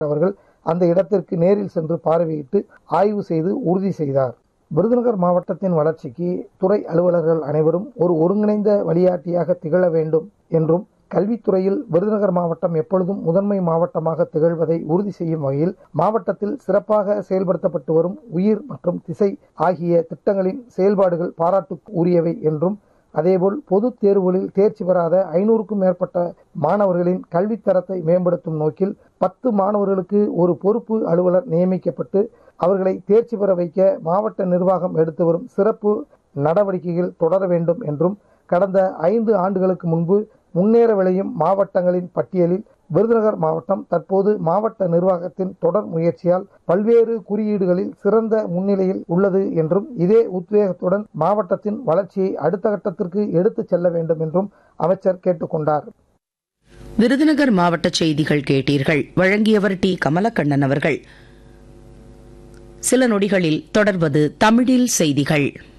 அவர்கள் அந்த இடத்திற்கு நேரில் சென்று பார்வையிட்டு ஆய்வு செய்து உறுதி செய்தார் விருதுநகர் மாவட்டத்தின் வளர்ச்சிக்கு துறை அலுவலர்கள் அனைவரும் ஒரு ஒருங்கிணைந்த வழிகாட்டியாக திகழ வேண்டும் என்றும் கல்வித்துறையில் விருதுநகர் மாவட்டம் எப்பொழுதும் முதன்மை மாவட்டமாக திகழ்வதை உறுதி செய்யும் வகையில் மாவட்டத்தில் சிறப்பாக செயல்படுத்தப்பட்டு வரும் உயிர் மற்றும் திசை ஆகிய திட்டங்களின் செயல்பாடுகள் பாராட்டுக்கு உரியவை என்றும் அதேபோல் பொதுத் தேர்வுகளில் தேர்ச்சி பெறாத ஐநூறுக்கும் மேற்பட்ட மாணவர்களின் கல்வித்தரத்தை மேம்படுத்தும் நோக்கில் பத்து மாணவர்களுக்கு ஒரு பொறுப்பு அலுவலர் நியமிக்கப்பட்டு அவர்களை தேர்ச்சி பெற வைக்க மாவட்ட நிர்வாகம் எடுத்து வரும் சிறப்பு நடவடிக்கைகள் தொடர வேண்டும் என்றும் கடந்த ஐந்து ஆண்டுகளுக்கு முன்பு முன்னேற விளையும் மாவட்டங்களின் பட்டியலில் விருதுநகர் மாவட்டம் தற்போது மாவட்ட நிர்வாகத்தின் தொடர் முயற்சியால் பல்வேறு குறியீடுகளில் சிறந்த முன்னிலையில் உள்ளது என்றும் இதே உத்வேகத்துடன் மாவட்டத்தின் வளர்ச்சியை அடுத்த கட்டத்திற்கு எடுத்துச் செல்ல வேண்டும் என்றும் அமைச்சர் கேட்டுக்கொண்டார் விருதுநகர் மாவட்ட செய்திகள் கேட்டீர்கள் வழங்கியவர் டி கமலக்கண்ணன் அவர்கள் சில நொடிகளில் தொடர்வது தமிழில் செய்திகள்